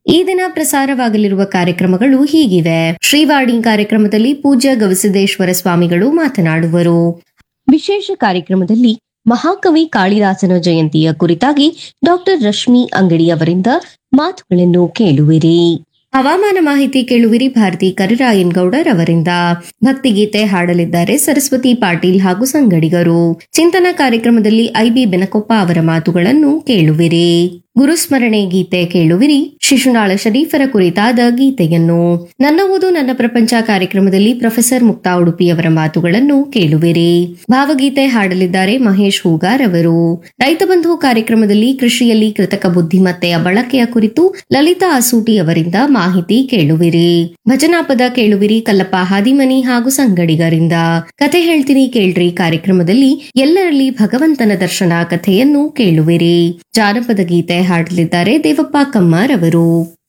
ಈ ದಿನ ಪ್ರಸಾರವಾಗಲಿರುವ ಕಾರ್ಯಕ್ರಮಗಳು ಹೀಗಿವೆ ಶ್ರೀವಾಣಿ ಕಾರ್ಯಕ್ರಮದಲ್ಲಿ ಪೂಜ್ಯ ಗವಿಸಿದ್ದೇಶ್ವರ ಸ್ವಾಮಿಗಳು ಮಾತನಾಡುವರು ವಿಶೇಷ ಕಾರ್ಯಕ್ರಮದಲ್ಲಿ ಮಹಾಕವಿ ಕಾಳಿದಾಸನ ಜಯಂತಿಯ ಕುರಿತಾಗಿ ಡಾಕ್ಟರ್ ರಶ್ಮಿ ಅಂಗಡಿ ಅವರಿಂದ ಮಾತುಗಳನ್ನು ಕೇಳುವಿರಿ ಹವಾಮಾನ ಮಾಹಿತಿ ಕೇಳುವಿರಿ ಭಾರತಿ ಕರಿರಾಯನ್ ಗೌಡರ್ ಅವರಿಂದ ಭಕ್ತಿಗೀತೆ ಹಾಡಲಿದ್ದಾರೆ ಸರಸ್ವತಿ ಪಾಟೀಲ್ ಹಾಗೂ ಸಂಗಡಿಗರು ಚಿಂತನ ಕಾರ್ಯಕ್ರಮದಲ್ಲಿ ಐಬಿ ಬೆನಕೊಪ್ಪ ಅವರ ಮಾತುಗಳನ್ನು ಕೇಳುವಿರಿ ಗುರುಸ್ಮರಣೆ ಗೀತೆ ಕೇಳುವಿರಿ ಶಿಶುನಾಳ ಶರೀಫರ ಕುರಿತಾದ ಗೀತೆಯನ್ನು ನನ್ನ ಓದು ನನ್ನ ಪ್ರಪಂಚ ಕಾರ್ಯಕ್ರಮದಲ್ಲಿ ಪ್ರೊಫೆಸರ್ ಮುಕ್ತಾ ಉಡುಪಿಯವರ ಮಾತುಗಳನ್ನು ಕೇಳುವಿರಿ ಭಾವಗೀತೆ ಹಾಡಲಿದ್ದಾರೆ ಮಹೇಶ್ ಹೂಗಾರ್ ಅವರು ರೈತ ಬಂಧು ಕಾರ್ಯಕ್ರಮದಲ್ಲಿ ಕೃಷಿಯಲ್ಲಿ ಕೃತಕ ಬುದ್ಧಿಮತ್ತೆಯ ಬಳಕೆಯ ಕುರಿತು ಲಲಿತಾ ಅಸೂಟಿ ಅವರಿಂದ ಮಾಹಿತಿ ಕೇಳುವಿರಿ ಭಜನಾ ಪದ ಕೇಳುವಿರಿ ಕಲ್ಲಪ್ಪ ಹಾದಿಮನಿ ಹಾಗೂ ಸಂಗಡಿಗರಿಂದ ಕತೆ ಹೇಳ್ತೀನಿ ಕೇಳ್ರಿ ಕಾರ್ಯಕ್ರಮದಲ್ಲಿ ಎಲ್ಲರಲ್ಲಿ ಭಗವಂತನ ದರ್ಶನ ಕಥೆಯನ್ನು ಕೇಳುವಿರಿ ಜಾನಪದ ಗೀತೆ ಹಾಡಲಿದ್ದಾರೆ ದೇವಪ್ಪ ಕಮ್ಮಾರ್ ಅವರು